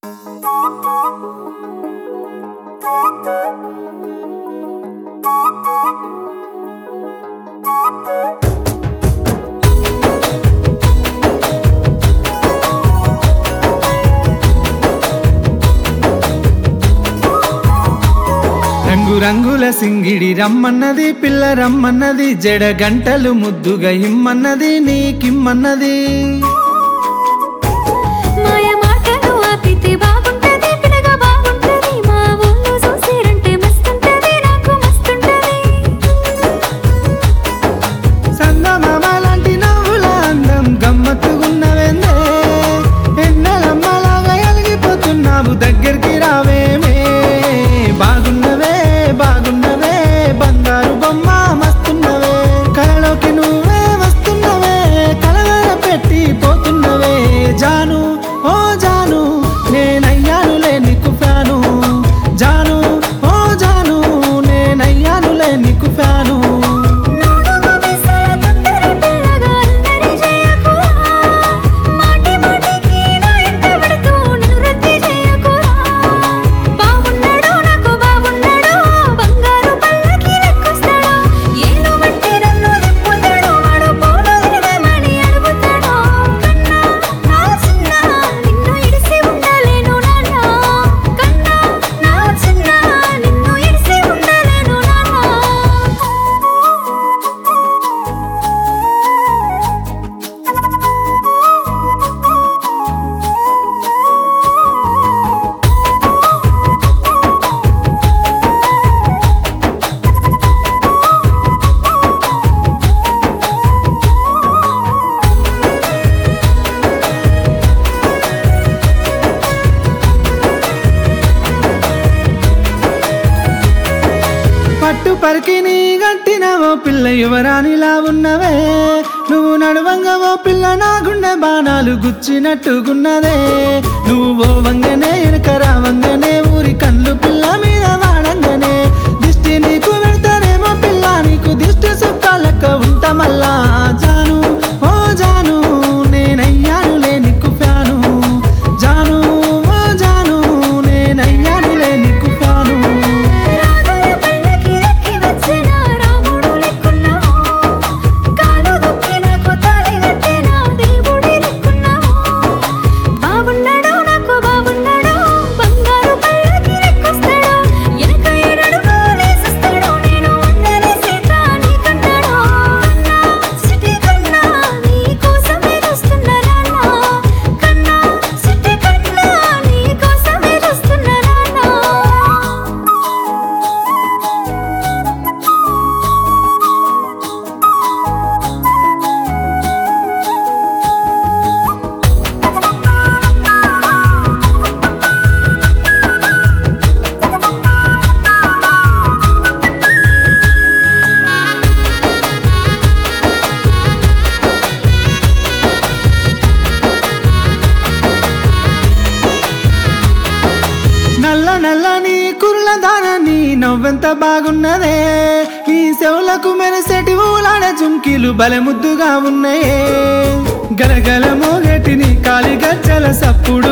రంగు రంగుల సింగిడి రమ్మన్నది పిల్ల రమ్మన్నది జడ గంటలు ముద్దుగా ఇమ్మన్నది నీకిమ్మన్నది మాయ మాటలు ఆపితే బాగుంటది పిడగ బాగుంటది మా ఊళ్ళో చూసిరంటే మస్తుంటది నాకు మస్తుంటది సందమామ లాంటి నవ్వుల అందం గమ్మత్తుగున్నవేందే ఎన్నెలమ్మలాగా ఎలిగిపోతున్నావు దగ్గరికి రావేమే బాగున్నవే బాగున్నవే బంగారు బొమ్మ మస్తున్నవే కలలోకి నువ్వే వస్తున్నవే కలవర పెట్టి పోతున్నవే జాను ఓ జాను నేనయ్యానులే నీకు ఫ్యాను జాను ఓ జాను నేనయ్యానులే నీకు ఫ్యాను నోడు మిసల తొందర పిల్లగా అల్లరి చేయకురా మాటి మాటికి నా ఇంట పడుతూ నన్ను రద్ది చేయకురా బాగున్నాడు నాకు బాగున్నాడు బంగారు పల్లకి లెక్కొస్తాడు ఏలు బట్టి నన్ను తిప్పుతాడు వాడు పోలు తిరగమని అడుగుతాడు కన్నా నా చిన్న నిన్ను ఇడిసి ఉండలేను నాన్న కన్నా నా చిన్న నిన్ను ఇడిసి ఉండలేను నాన్న పట్టు పరికి నీ గట్టిన ఓ పిల్ల యువరానిలా ఉన్నవే నువ్వు నడువంగా ఓ పిల్ల నా గుండె బాణాలు గుచ్చినట్టుగున్నదే నువ్వు ఓ వంగనే ఎనకరా వంగనే ఊరి కళ్ళు పిల్ల మీద వాడంగనే దిష్టి నీకు పెడతానేమో పిల్ల నీకు దిష్టి సుక్కాలక్క ఉంటా మళ్ళా జాను ఓ జాను నేనయ్యానులే నీకు ఫ్యాను జాను ఓ జాను నేనయ్యానులే నీకు ఫ్యాను రాగల పల్లకి రెక్కి వచ్చిన రాముడు లెక్కున్నావు కాలు దుక్కి నాకు తాళి కట్టిన దేవుడి లెక్కున్నావు బాగున్నాడు నాకు బాగున్నాడు బంగారు పల్లకి లెక్కొస్తాడు వెనక ఏడడుగు వేసిస్తాడు నేను అందరి సీత నీకన్నాడు కన్నా సిటీ కన్నా నీ కోసమే చూస్తున్నా నాన్న కన్నా సిటీ కన్నా నీ కోసమే చూస్తున్నా నాన్న నల్ల నల్ల నీ కుర్ల దాన నీ నవ్వెంత బాగున్నదే నీ చెవులకు మెరసెటి ఊలాడ జుంకీలు బలముద్దుగా ఉన్నాయే గలగల మోగటి నీ కాలి గజ్జల సప్పుడు